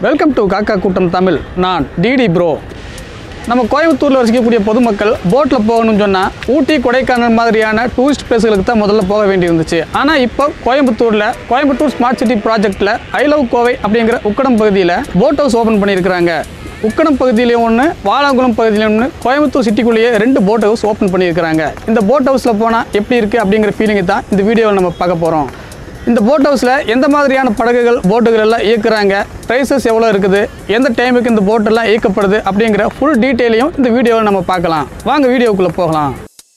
Welcome to காக்கா கூட்டம் தமிழ் நான் டிடி ப்ரோ நம்ம கோயம்புத்தூரில் வசிக்கக்கூடிய பொதுமக்கள் போட்டில் போகணும்னு சொன்னால் ஊட்டி கொடைக்கானல் மாதிரியான டூரிஸ்ட் பிளேஸ்களுக்கு தான் முதல்ல போக வேண்டியிருந்துச்சு ஆனால் இப்போ கோயம்புத்தூரில் கோயம்புத்தூர் ஸ்மார்ட் சிட்டி ப்ராஜெக்ட்டில் ஐ லவ் கோவை அப்படிங்கிற உக்கடம் பகுதியில் போட் ஹவுஸ் ஓப்பன் பண்ணியிருக்கிறாங்க உக்கடம் பகுதியிலையும் ஒன்று வாலாங்குளம் பகுதியிலையும் ஒன்று கோயம்புத்தூர் சிட்டிக்குள்ளேயே ரெண்டு போட் ஹவுஸ் ஓப்பன் பண்ணியிருக்கிறாங்க இந்த போட் ஹவுஸில் போனால் எப்படி இருக்குது அப்படிங்கிற ஃபீலிங்கை தான் இந்த வீடியோவில் நம்ம பார்க்க போகிறோம் இந்த போட் ஹவுஸில் எந்த மாதிரியான படகுகள் போட்டுகள் எல்லாம் இயக்குறாங்க ப்ரைஸஸ் எவ்வளோ இருக்குது எந்த டைமுக்கு இந்த போட்டெல்லாம் இயக்கப்படுது அப்படிங்கிற ஃபுல் டீட்டெயிலையும் இந்த வீடியோவில் நம்ம பார்க்கலாம் வாங்க வீடியோக்குள்ளே போகலாம்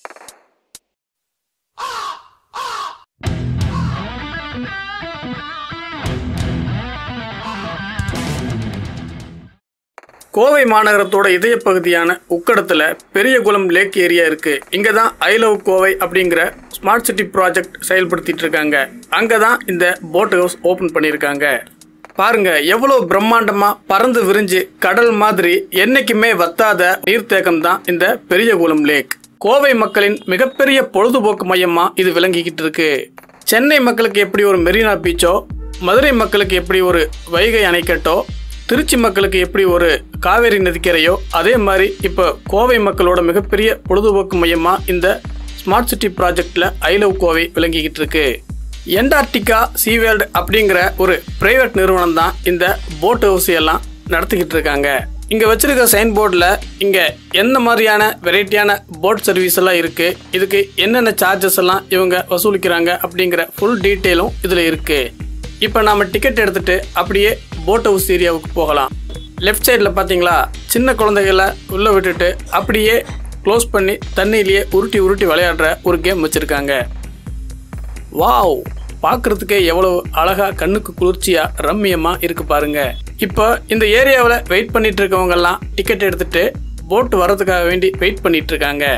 கோவை மாநகரத்தோட இதய பகுதியான உக்கடத்தில் பெரியகுளம் லேக் ஏரியா இருக்கு இங்கே தான் ஐ லவ் கோவை அப்படிங்கிற ஸ்மார்ட் சிட்டி ப்ராஜெக்ட் செயல்படுத்திட்டு இருக்காங்க அங்கே தான் இந்த போட் ஹவுஸ் ஓப்பன் பண்ணியிருக்காங்க பாருங்க எவ்வளோ பிரம்மாண்டமா பறந்து விரிஞ்சு கடல் மாதிரி என்னைக்குமே வத்தாத நீர்த்தேக்கம் தான் இந்த பெரியகுளம் லேக் கோவை மக்களின் மிகப்பெரிய பொழுதுபோக்கு மையமா இது விளங்கிக்கிட்டு இருக்கு சென்னை மக்களுக்கு எப்படி ஒரு மெரினா பீச்சோ மதுரை மக்களுக்கு எப்படி ஒரு வைகை அணைக்கட்டோ திருச்சி மக்களுக்கு எப்படி ஒரு காவேரி நதிக்கரையோ அதே மாதிரி இப்போ கோவை மக்களோட மிகப்பெரிய பொழுதுபோக்கு மையமா இந்த ஸ்மார்ட் சிட்டி ப்ராஜெக்ட்ல ஐ லவ் கோவை விளங்கிக்கிட்டு இருக்கு என்டார்டிகா சீவேல்டு அப்படிங்கிற ஒரு பிரைவேட் நிறுவனம் தான் இந்த போட் ஹவுஸ் எல்லாம் நடத்திக்கிட்டு இருக்காங்க இங்க வச்சிருக்க சைன் போர்டில் இங்க எந்த மாதிரியான வெரைட்டியான போட் சர்வீஸ் எல்லாம் இருக்கு இதுக்கு என்னென்ன சார்ஜஸ் எல்லாம் இவங்க வசூலிக்கிறாங்க அப்படிங்கிற ஃபுல் டீட்டெயிலும் இதுல இருக்கு இப்போ நாம டிக்கெட் எடுத்துட்டு அப்படியே போட் ஹவுஸ் ஏரியாவுக்கு போகலாம் லெஃப்ட் சைடில் பார்த்தீங்களா சின்ன குழந்தைகளை உள்ளே விட்டுட்டு அப்படியே க்ளோஸ் பண்ணி தண்ணியிலேயே உருட்டி உருட்டி விளையாடுற ஒரு கேம் வச்சுருக்காங்க வாவ் பார்க்குறதுக்கே எவ்வளவு அழகா கண்ணுக்கு குளிர்ச்சியா ரம்மியமா இருக்கு பாருங்க இப்போ இந்த ஏரியாவில் வெயிட் பண்ணிட்டு இருக்கவங்க எல்லாம் டிக்கெட் எடுத்துட்டு போட் வர்றதுக்காக வேண்டி வெயிட் பண்ணிட்டு இருக்காங்க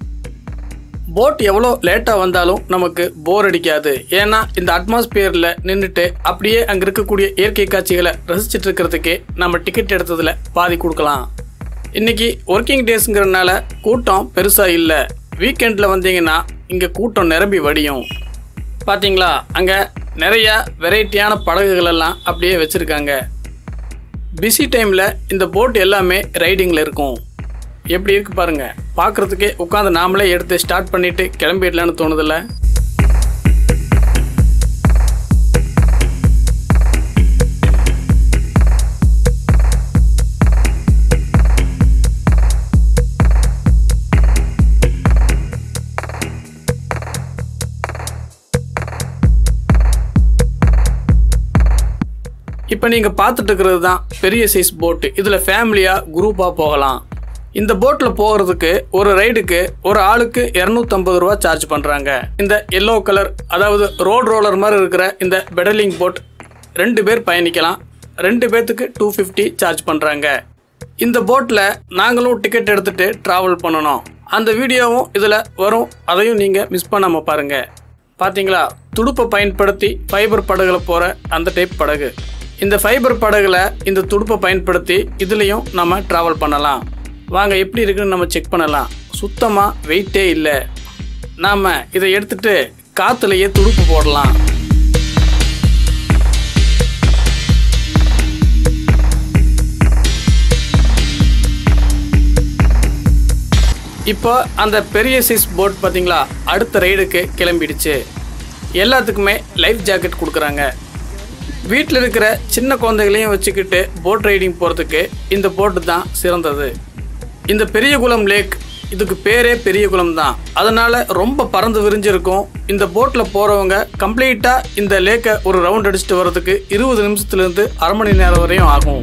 போட் எவ்வளோ லேட்டாக வந்தாலும் நமக்கு போர் அடிக்காது ஏன்னா இந்த அட்மாஸ்பியரில் நின்றுட்டு அப்படியே அங்கே இருக்கக்கூடிய இயற்கை காட்சிகளை ரசிச்சிட்டு இருக்கிறதுக்கே நம்ம டிக்கெட் எடுத்ததில் பாதி கொடுக்கலாம் இன்னைக்கு ஒர்க்கிங் டேஸ்ங்கிறதுனால கூட்டம் பெருசாக இல்லை வீக்கெண்டில் வந்தீங்கன்னா இங்கே கூட்டம் நிரம்பி வடியும் பார்த்தீங்களா அங்கே நிறைய வெரைட்டியான படகுகள் எல்லாம் அப்படியே வச்சுருக்காங்க பிஸி டைமில் இந்த போட் எல்லாமே ரைடிங்கில் இருக்கும் எப்படி இருக்கு பாருங்க பார்க்கறதுக்கே உட்காந்து நாமளே எடுத்து ஸ்டார்ட் பண்ணிட்டு கிளம்பிடலான்னு தோணுதில்ல இப்போ நீங்கள் பார்த்துட்டு இருக்கிறது தான் பெரிய சைஸ் போட்டு இதில் ஃபேமிலியாக குரூப்பாக போகலாம் இந்த போட்டில் போகிறதுக்கு ஒரு ரைடுக்கு ஒரு ஆளுக்கு இரநூத்தம்பது ரூபா சார்ஜ் பண்ணுறாங்க இந்த எல்லோ கலர் அதாவது ரோட் ரோலர் மாதிரி இருக்கிற இந்த பெடலிங் போட் ரெண்டு பேர் பயணிக்கலாம் ரெண்டு பேர்த்துக்கு டூ ஃபிஃப்டி சார்ஜ் பண்ணுறாங்க இந்த போட்டில் நாங்களும் டிக்கெட் எடுத்துட்டு ட்ராவல் பண்ணணும் அந்த வீடியோவும் இதில் வரும் அதையும் நீங்கள் மிஸ் பண்ணாமல் பாருங்கள் பார்த்தீங்களா துடுப்பை பயன்படுத்தி ஃபைபர் படகுல போகிற அந்த டைப் படகு இந்த ஃபைபர் படகுல இந்த துடுப்பை பயன்படுத்தி இதுலேயும் நம்ம ட்ராவல் பண்ணலாம் வாங்க எப்படி இருக்குன்னு நம்ம செக் பண்ணலாம் சுத்தமாக வெயிட்டே இல்லை நாம் இதை எடுத்துட்டு காற்றுலையே துடுப்பு போடலாம் இப்போ அந்த பெரிய சைஸ் போட் பார்த்தீங்களா அடுத்த ரைடுக்கு கிளம்பிடுச்சு எல்லாத்துக்குமே லைஃப் ஜாக்கெட் கொடுக்குறாங்க வீட்டில் இருக்கிற சின்ன குழந்தைகளையும் வச்சுக்கிட்டு போட் ரைடிங் போகிறதுக்கு இந்த போட்டு தான் சிறந்தது இந்த பெரியகுளம் லேக் இதுக்கு பேரே பெரியகுளம் தான் அதனால ரொம்ப பறந்து விரிஞ்சிருக்கும் இந்த போட்டில் போகிறவங்க கம்ப்ளீட்டாக இந்த லேக்கை ஒரு ரவுண்ட் அடிச்சுட்டு வர்றதுக்கு இருபது நிமிஷத்துலேருந்து அரை மணி நேரம் வரையும் ஆகும்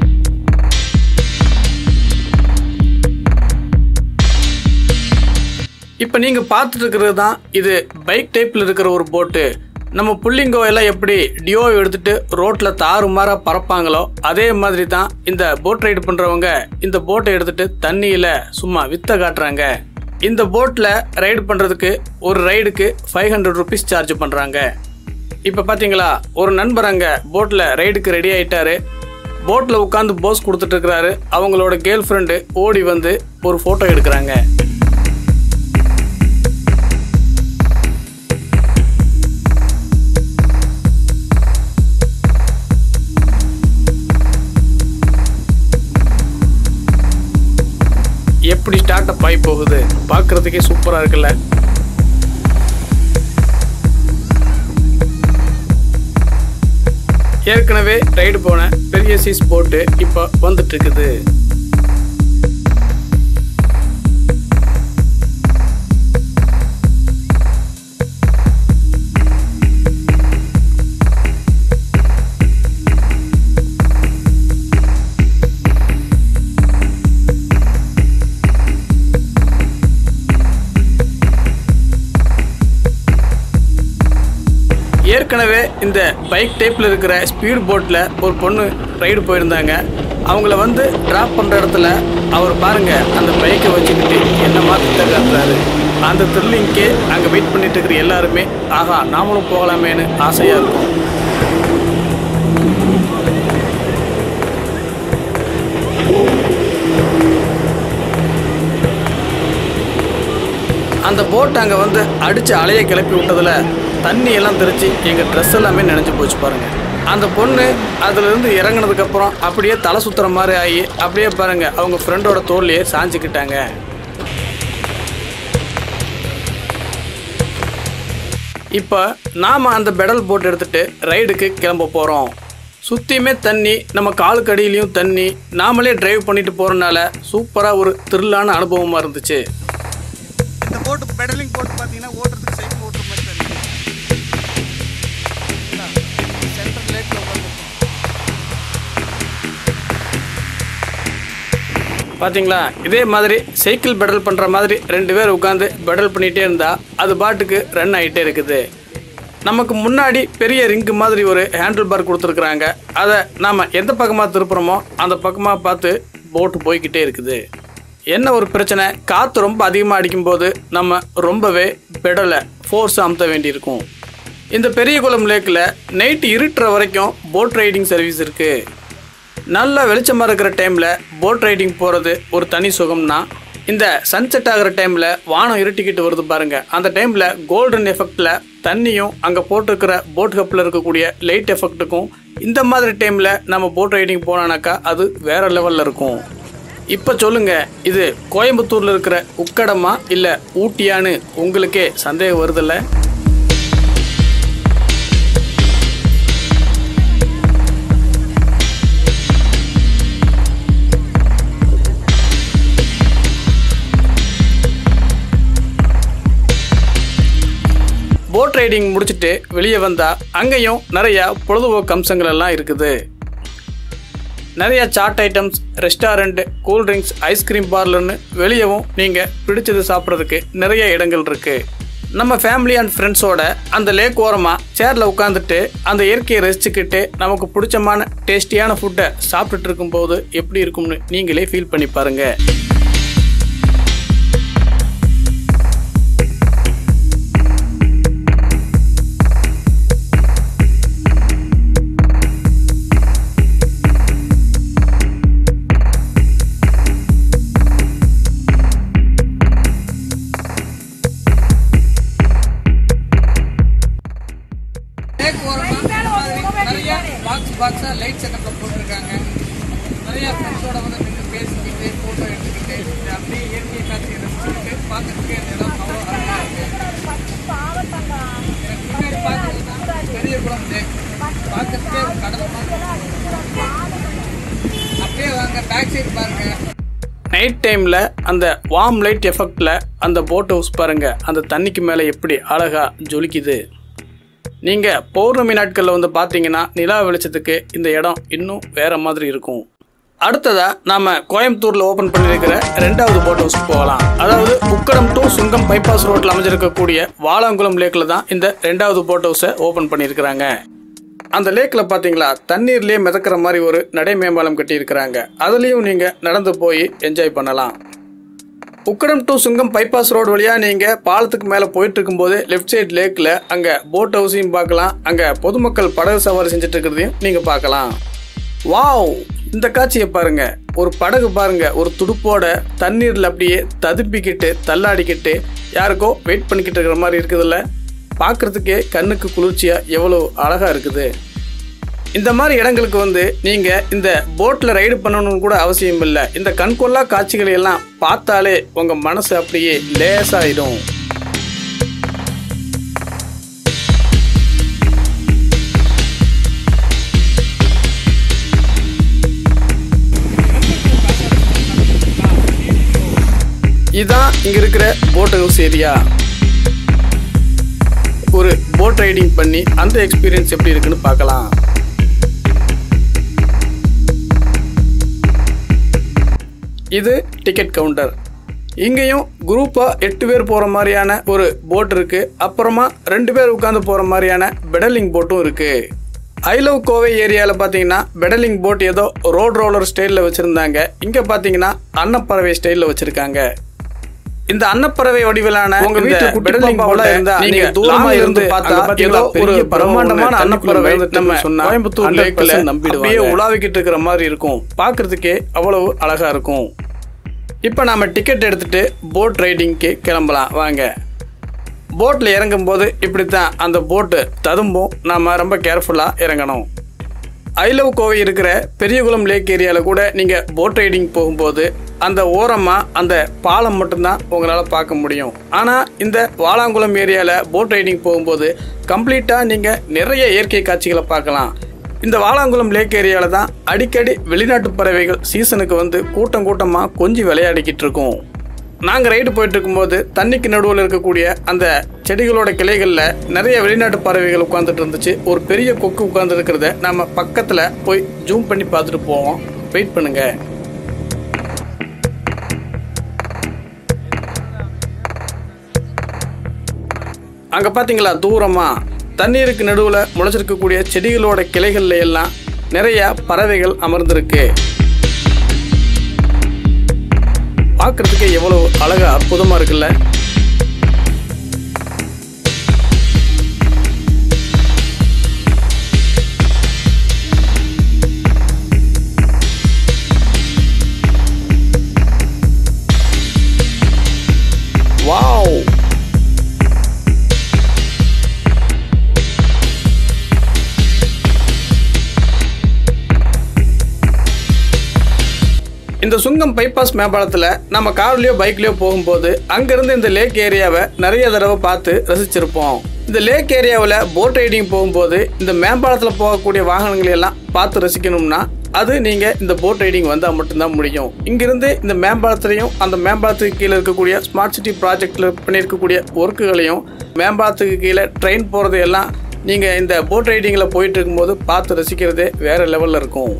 இப்போ நீங்கள் பார்த்துட்டு இருக்கிறது தான் இது பைக் டைப்பில் இருக்கிற ஒரு போட்டு நம்ம புள்ளிங்கோ எல்லாம் எப்படி டியோ எடுத்துட்டு ரோட்டில் தாறுமாறா பறப்பாங்களோ அதே மாதிரி தான் இந்த போட் ரைடு பண்ணுறவங்க இந்த போட்டை எடுத்துட்டு தண்ணியில் சும்மா வித்த காட்டுறாங்க இந்த போட்டில் ரைடு பண்ணுறதுக்கு ஒரு ரைடுக்கு ஃபைவ் ஹண்ட்ரட் ருபீஸ் சார்ஜ் பண்ணுறாங்க இப்போ பார்த்தீங்களா ஒரு நண்பர் அங்கே போட்டில் ரைடுக்கு ரெடி ஆயிட்டாரு போட்டில் உட்காந்து போஸ் கொடுத்துட்டு இருக்கிறாரு அவங்களோட கேர்ள் ஃப்ரெண்டு ஓடி வந்து ஒரு ஃபோட்டோ எடுக்கிறாங்க எப்படி ஸ்டார்ட் அப் ஆகி போகுது பார்க்கறதுக்கே சூப்பராக இருக்குல்ல ஏற்கனவே ரைடு போன பெரிய சீஸ் போட்டு இப்போ வந்துட்டு இருக்குது ஏற்கனவே இந்த பைக் டைப்பில் இருக்கிற ஸ்பீட் போட்டில் ஒரு பொண்ணு ரைடு போயிருந்தாங்க அவங்கள வந்து ட்ராப் பண்ணுற இடத்துல அவர் பாருங்க அந்த பைக்கை வச்சுக்கிட்டு என்ன மாற்றி காட்டுறாரு அந்த த்ரில்லிங்க்கே அங்கே வெயிட் பண்ணிட்டு இருக்கிற எல்லாருமே ஆஹா நாமளும் போகலாமேன்னு ஆசையாக இருக்கும் அந்த போட் அங்கே வந்து அடித்து அலையை கிளப்பி விட்டதில் தண்ணி எல்லாம் தெரிச்சு எங்கள் ட்ரெஸ் எல்லாமே நினைஞ்சு போச்சு பாருங்க அந்த பொண்ணு அதுலேருந்து இறங்குனதுக்கப்புறம் அப்படியே தலை சுத்துற மாதிரி ஆகி அப்படியே பாருங்க அவங்க ஃப்ரெண்டோட தோல்லையே சாஞ்சிக்கிட்டாங்க இப்போ நாம் அந்த பெடல் போட் எடுத்துட்டு ரைடுக்கு கிளம்ப போகிறோம் சுற்றியுமே தண்ணி நம்ம காலுக்கு அடியிலையும் தண்ணி நாமளே டிரைவ் பண்ணிட்டு போகிறனால சூப்பராக ஒரு த்ரில்லான அனுபவமாக இருந்துச்சு இந்த போட்டு பெடலிங் போட்டு பார்த்தீங்கன்னா ஓட்டுறதுக்கு சைக்கிள் ஓட்டுற மாதிரி தான் இருக்கு சென்ட்ரல் லேக்கில் உட்காந்துருக்கோம் பாத்தீங்களா இதே மாதிரி சைக்கிள் பெடல் பண்ணுற மாதிரி ரெண்டு பேர் உட்காந்து பெடல் பண்ணிகிட்டே இருந்தால் அது பாட்டுக்கு ரன் ஆகிட்டே இருக்குது நமக்கு முன்னாடி பெரிய ரிங்கு மாதிரி ஒரு ஹேண்டில் பார் கொடுத்துருக்குறாங்க அதை நாம் எந்த பக்கமாக திருப்புறோமோ அந்த பக்கமாக பார்த்து போட்டு போய்கிட்டே இருக்குது என்ன ஒரு பிரச்சனை காற்று ரொம்ப அதிகமாக அடிக்கும்போது நம்ம ரொம்பவே பெடலை ஃபோர்ஸ் அமுத்த வேண்டியிருக்கும் இந்த பெரியகுளம் லேக்கில் நைட்டு இருட்டுற வரைக்கும் போட் ரைடிங் சர்வீஸ் இருக்குது நல்ல வெளிச்சமாக இருக்கிற டைமில் போட் ரைடிங் போகிறது ஒரு தனி சுகம்னா இந்த சன்செட் ஆகிற டைமில் வானம் இருட்டிக்கிட்டு வருது பாருங்க அந்த டைமில் கோல்டன் எஃபெக்டில் தண்ணியும் அங்கே போட்டிருக்கிற போட் கப்பில் இருக்கக்கூடிய லைட் எஃபெக்ட்டுக்கும் இந்த மாதிரி டைமில் நம்ம போட் ரைடிங் போனானாக்கா அது வேற லெவலில் இருக்கும் இப்போ சொல்லுங்க இது கோயம்புத்தூரில் இருக்கிற உக்கடமா இல்லை ஊட்டியான்னு உங்களுக்கே சந்தேகம் வருதில்ல போட் ரைடிங் முடிச்சுட்டு வெளியே வந்தா அங்கேயும் நிறைய பொழுதுபோக்கு அம்சங்கள் எல்லாம் இருக்குது நிறைய chaat items restaurant cool drinks ice cream பார்லர்னு வெளியவும் நீங்கள் பிடிச்சது சாப்பிட்றதுக்கு நிறைய இடங்கள் இருக்கு நம்ம ஃபேமிலி அண்ட் ஃப்ரெண்ட்ஸோட அந்த லேக் ஓரமாக சேரில் உட்காந்துட்டு அந்த இயற்கையை ரசிச்சுக்கிட்டு நமக்கு பிடிச்சமான டேஸ்டியான ஃபுட்டை சாப்பிட்டுட்டு இருக்கும்போது எப்படி இருக்கும்னு நீங்களே ஃபீல் பண்ணி பாருங்கள் லேக் ஓரமாக இந்த மாதிரி நிறைய பாக்ஸ் பாக்ஸாக லைட் செட்டப்பில் போட்டிருக்காங்க நிறைய ஃப்ரெண்ட்ஸோட வந்து நின்று பேசிக்கிட்டு ஃபோட்டோ எடுத்துக்கிட்டு இது அப்படியே இயற்கை காட்சியை ரசிச்சுக்கிட்டு பார்க்கறதுக்கு இந்த இடம் அவ்வளோ அருமையாக இருக்கு எனக்கு முன்னாடி பார்க்கறது தான் பெரிய குளம் லேக் பார்க்கறதுக்கே ஒரு கடல் மாதிரி இருக்கு. அப்படியே வாங்க பேக் சைடு பாருங்க நைட் டைமில் அந்த வார்ம் லைட் எஃபெக்டில் அந்த போட் ஹவுஸ் பாருங்கள் அந்த தண்ணிக்கு மேலே எப்படி அழகாக ஜொலிக்குது நீங்கள் பௌர்ணமி நாட்களில் வந்து பார்த்தீங்கன்னா நிலா வெளிச்சத்துக்கு இந்த இடம் இன்னும் வேற மாதிரி இருக்கும் அடுத்ததாக நாம் கோயம்புத்தூரில் ஓப்பன் பண்ணியிருக்கிற ரெண்டாவது போட் ஹவுஸ் போகலாம் அதாவது உக்கடம் டு சுங்கம் பைபாஸ் ரோட்டில் அமைஞ்சிருக்கக்கூடிய வாலாங்குளம் லேக்கில் தான் இந்த ரெண்டாவது போட் ஹவுஸை ஓப்பன் பண்ணியிருக்கிறாங்க அந்த லேக்கில் பார்த்தீங்களா தண்ணீர்லேயே மிதக்கிற மாதிரி ஒரு நடை மேம்பாலம் கட்டியிருக்கிறாங்க அதுலேயும் நீங்கள் நடந்து போய் என்ஜாய் பண்ணலாம் Ukkadam to Sungam bypass road வழியாக நீங்கள் பாலத்துக்கு மேலே போயிட்டு இருக்கும்போது லெஃப்ட் சைடு லேக்கில் அங்கே போட் ஹவுஸையும் பார்க்கலாம் அங்கே பொதுமக்கள் படகு சவாரி செஞ்சுட்டு இருக்கிறதையும் நீங்கள் பார்க்கலாம் வாவ் இந்த காட்சியை பாருங்க ஒரு படகு பாருங்க ஒரு துடுப்போட தண்ணீரில் அப்படியே ததுப்பிக்கிட்டு தள்ளாடிக்கிட்டு யாருக்கோ வெயிட் பண்ணிக்கிட்டு இருக்கிற மாதிரி இருக்குதுல்ல பார்க்கறதுக்கே கண்ணுக்கு குளிர்ச்சியாக எவ்வளோ அழகாக இருக்குது இந்த மாதிரி இடங்களுக்கு வந்து நீங்க இந்த போட்ல ரைடு பண்ணணும்னு கூட அவசியம் இல்லை இந்த கண்கொள்ளா காட்சிகளை எல்லாம் பார்த்தாலே உங்க மனசு அப்படியே லேசாயிடும் இதான் இங்க இருக்கிற போட் ஹவுஸ் ஏரியா ஒரு போட் ரைடிங் பண்ணி அந்த எக்ஸ்பீரியன்ஸ் எப்படி இருக்குன்னு பார்க்கலாம் இது டிக்கெட் கவுண்டர் இங்கேயும் குரூப்பாக எட்டு பேர் போகிற மாதிரியான ஒரு போட் இருக்குது அப்புறமா ரெண்டு பேர் உட்காந்து போகிற மாதிரியான பெடலிங் போட்டும் இருக்குது ஐ லவ் கோவை ஏரியாவில் பார்த்தீங்கன்னா பெடலிங் போட் ஏதோ ரோட் ரோலர் ஸ்டைலில் வச்சுருந்தாங்க இங்கே பார்த்தீங்கன்னா அன்னப்பறவை ஸ்டைலில் வச்சுருக்காங்க இந்த அன்னப்பறவை வடிவிலான உங்க இந்த வீட்டுல குட்டி பெடலிங் பாப்பா போல கூட இருந்தா நீங்க நீங்க தூரமா தூரமா இருந்து இருந்து பார்த்தா பார்த்தா ஏதோ ஏதோ ஒரு ஒரு பிரம்மாண்டமான தண்ணிக்குள்ள அன்னப்பறவை நம்ம சொன்னா கோயம்புத்தூர் 100% லேக்ல நம்பிடுவாங்க. அப்படியே உலாவிக்கிட்டு இருக்கிற மாதிரி இருக்கும் பார்க்கறதுக்கே அவ்வளவு அழகா இருக்கும் இப்போ நாம டிக்கெட் எடுத்துட்டு போட் ரைடிங்க்கு கிளம்பலாம் வாங்க போட்டில் இறங்கும்போது இப்படி தான் அந்த போட்டு ததும்பும் நாம் ரொம்ப கேர்ஃபுல்லாக இறங்கணும் ஐ லவ் கோவை இருக்கிற பெரியகுளம் லேக் ஏரியாவில் கூட நீங்கள் போட் ரைடிங் போகும்போது அந்த ஓரமாக அந்த பாலம் மட்டும்தான் உங்களால் பார்க்க முடியும் ஆனால் இந்த வாலாங்குளம் ஏரியாவில் போட் ரைடிங் போகும்போது கம்ப்ளீட்டாக நீங்கள் நிறைய இயற்கை காட்சிகளை பார்க்கலாம் இந்த வாலாங்குளம் லேக் ஏரியாவில் தான் அடிக்கடி வெளிநாட்டு பறவைகள் சீசனுக்கு வந்து கூட்டம் கூட்டமாக கொஞ்சி விளையாடிக்கிட்டு இருக்கும் நாங்கள் ரைடு போயிட்டு இருக்கும்போது தண்ணிக்கு நடுவில் இருக்கக்கூடிய அந்த செடிகளோட கிளைகளில் நிறைய வெளிநாட்டு பறவைகள் உட்காந்துட்டு இருந்துச்சு ஒரு பெரிய கொக்கு உட்கார்ந்து இருக்கிறத நம்ம பக்கத்தில் போய் ஜூம் பண்ணி பார்த்துட்டு போவோம் வெயிட் பண்ணுங்க அங்கே பார்த்தீங்களா தூரமாக தண்ணீருக்கு நடுவில் முளைச்சிருக்கக்கூடிய செடிகளோட கிளைகள்ல எல்லாம் நிறைய பறவைகள் அமர்ந்திருக்கு பார்க்கறதுக்கே எவ்வளவு அழகா அற்புதமா இருக்குல்ல வாவ் இந்த சுங்கம் பைபாஸ் மேம்பாலத்தில் நம்ம கார்லயோ பைக்லயோ போகும்போது அங்கிருந்து இந்த லேக் ஏரியாவை நிறைய தடவை பார்த்து ரசிச்சிருப்போம் இந்த லேக் ஏரியாவில் போட் ரைடிங் போகும்போது இந்த மேம்பாலத்தில் போகக்கூடிய வாகனங்களை எல்லாம் பார்த்து ரசிக்கணும்னா அது நீங்க இந்த போட் ரைடிங் வந்தால் மட்டும்தான் முடியும் இங்கிருந்து இந்த மேம்பாலத்திலையும் அந்த மேம்பாலத்துக்கு கீழே இருக்கக்கூடிய ஸ்மார்ட் சிட்டி ப்ராஜெக்ட்ல பண்ணியிருக்கக்கூடிய ஒர்க்குகளையும் மேம்பாலத்துக்கு கீழே ட்ரெயின் போகிறது எல்லாம் நீங்க இந்த போட் ரைடிங்கில் போயிட்டு இருக்கும்போது பார்த்து ரசிக்கிறதே வேற லெவலில் இருக்கும்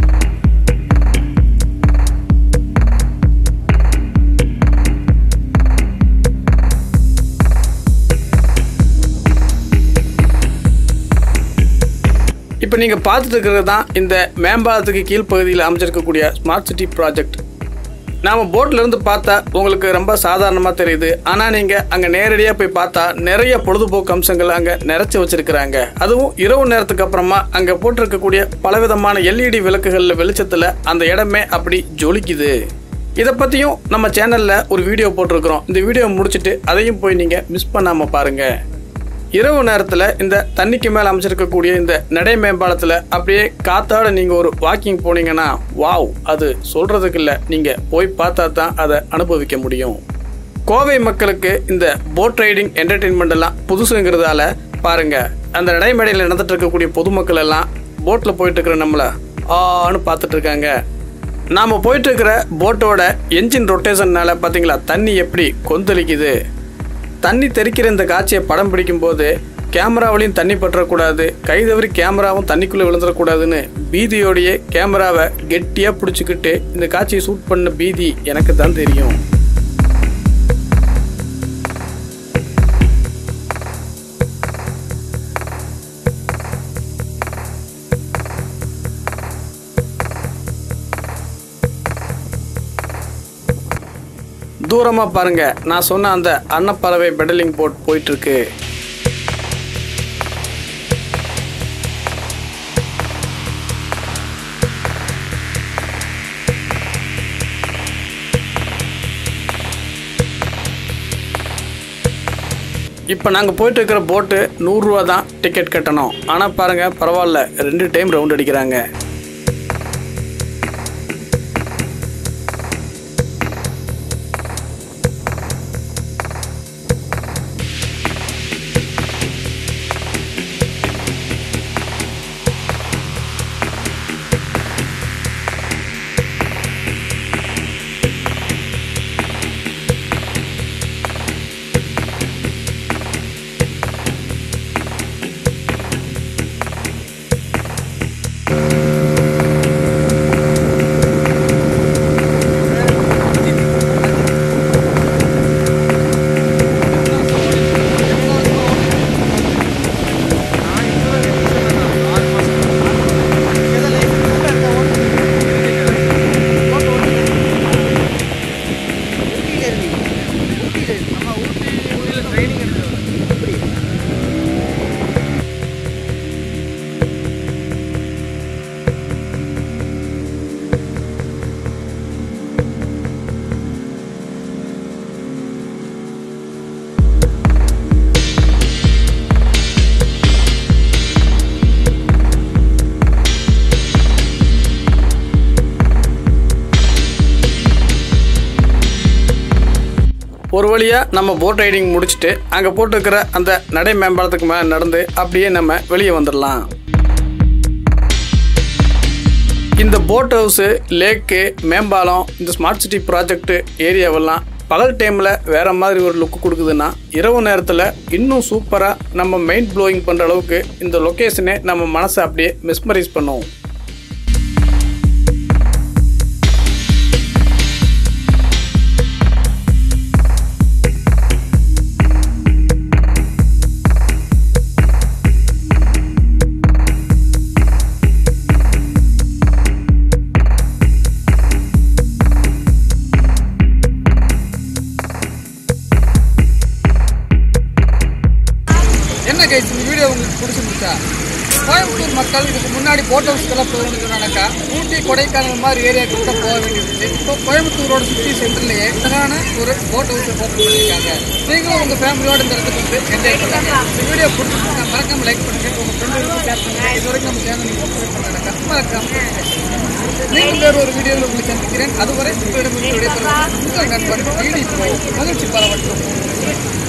இப்போ நீங்கள் பார்த்துட்டு இருக்கிறது தான் இந்த மேம்பாலத்துக்கு கீழ்ப்பகுதியில் அமைச்சிருக்கக்கூடிய ஸ்மார்ட் சிட்டி ப்ராஜெக்ட் நாம் போட்ல இருந்து பார்த்தா உங்களுக்கு ரொம்ப சாதாரணமாக தெரியுது ஆனால் நீங்கள் அங்கே நேரடியாக போய் பார்த்தா நிறைய பொழுதுபோக்கு அம்சங்கள் அங்கே நிறைச்சி வச்சிருக்கிறாங்க அதுவும் இரவு நேரத்துக்கு அப்புறமா அங்கே போட்டிருக்கக்கூடிய பலவிதமான எல்இடி விளக்குகளில் வெளிச்சத்தில் அந்த இடமே அப்படி ஜொலிக்குது இதை பற்றியும் நம்ம சேனலில் ஒரு வீடியோ போட்டிருக்கிறோம் இந்த வீடியோ முடிச்சுட்டு அதையும் போய் நீங்கள் மிஸ் பண்ணாமல் பாருங்கள் இரவு நேரத்தில் இந்த தண்ணிக்கு மேலே அமைச்சிருக்கக்கூடிய இந்த நடை மேம்பாலத்தில் அப்படியே காத்தாட நீங்கள் ஒரு வாக்கிங் போனீங்கன்னா வாவ் அது சொல்கிறதுக்கு இல்லை நீங்கள் போய் பார்த்தா தான் அதை அனுபவிக்க முடியும் கோவை மக்களுக்கு இந்த போட் ரைடிங் என்டர்டெயின்மெண்ட் எல்லாம் புதுசுங்கிறதால பாருங்க அந்த நடைமேடையில் நடந்துட்டு இருக்கக்கூடிய பொதுமக்கள் எல்லாம் போட்டில் போயிட்டு இருக்கிற நம்மளை ஆன்னு பார்த்துட்டு இருக்காங்க நாம் போயிட்டு இருக்கிற போட்டோட என்ஜின் ரொட்டேஷன்னால பார்த்தீங்களா தண்ணி எப்படி கொந்தளிக்குது தண்ணி தெறிக்கிற இந்த காட்சியை படம் பிடிக்கும்போது கேமராவிலையும் தண்ணி பற்றக்கூடாது கை தவறி கேமராவும் தண்ணிக்குள்ளே விழுந்துடக்கூடாதுன்னு பீதியோடையே கேமராவை கெட்டியாக பிடிச்சிக்கிட்டு இந்த காட்சியை ஷூட் பண்ண பீதி எனக்கு தான் தெரியும் தூரமாக பாருங்க நான் சொன்ன அந்த அன்னப்பறவை பெடலிங் போட் போயிட்டு இருக்கு இப்போ நாங்கள் போயிட்டு இருக்கிற போட்டு நூறுரூவா தான் டிக்கெட் கட்டணும் ஆனால் பாருங்கள் பரவாயில்ல ரெண்டு டைம் ரவுண்ட் அடிக்கிறாங்க ஒரு வழியாக நம்ம போட் ரைடிங் முடிச்சுட்டு அங்கே போட்டிருக்கிற அந்த நடை மேம்பாலத்துக்கு மேலே நடந்து அப்படியே நம்ம வெளியே வந்துடலாம் இந்த போட் ஹவுஸு லேக்கு மேம்பாலம் இந்த ஸ்மார்ட் சிட்டி ப்ராஜெக்ட் ஏரியாவெல்லாம் பகல் டைமில் வேற மாதிரி ஒரு லுக் கொடுக்குதுன்னா இரவு நேரத்தில் இன்னும் சூப்பராக நம்ம மைண்ட் ப்ளோயிங் பண்ணுற அளவுக்கு இந்த லொக்கேஷனே நம்ம மனசை அப்படியே மிஸ்மரைஸ் பண்ணும் என்ன கைஸ் இந்த வீடியோ உங்களுக்கு பிடிச்சிருந்துச்சா கோயம்புத்தூர் மக்கள் இதுக்கு முன்னாடி போட் ஹவுஸ்க்கெல்லாம் போகணுங்கிறனாக்கா ஊட்டி கொடைக்கானல் மாதிரி ஏரியாவுக்கு தான் போக வேண்டியது இப்போ கோயம்புத்தூரோட சுற்றி சென்டர்லேயே அழகான ஒரு போட் ஹவுஸ் ஓப்பன் பண்ணியிருக்காங்க நீங்களும் உங்கள் ஃபேமிலியோட இந்த இடத்துக்கு வந்து என்ஜாய் பண்ணலாம் இந்த வீடியோ பிடிச்சிருந்தா மறக்காம லைக் பண்ணுங்க உங்கள் ஃப்ரெண்டுகளுக்கும் ஷேர் பண்ணுங்க இது வரைக்கும் நம்ம சேனல் நீங்கள் சப்ஸ்கிரைப் பண்ணாக்கா மறக்காம மீண்டும் வேறு ஒரு வீடியோவில் உங்களை சந்திக்கிறேன் அதுவரை உங்களிடம் விடைபெறுவது உங்கள் நண்பன் டிடி மகிழ்ச்சி பரவட்டும்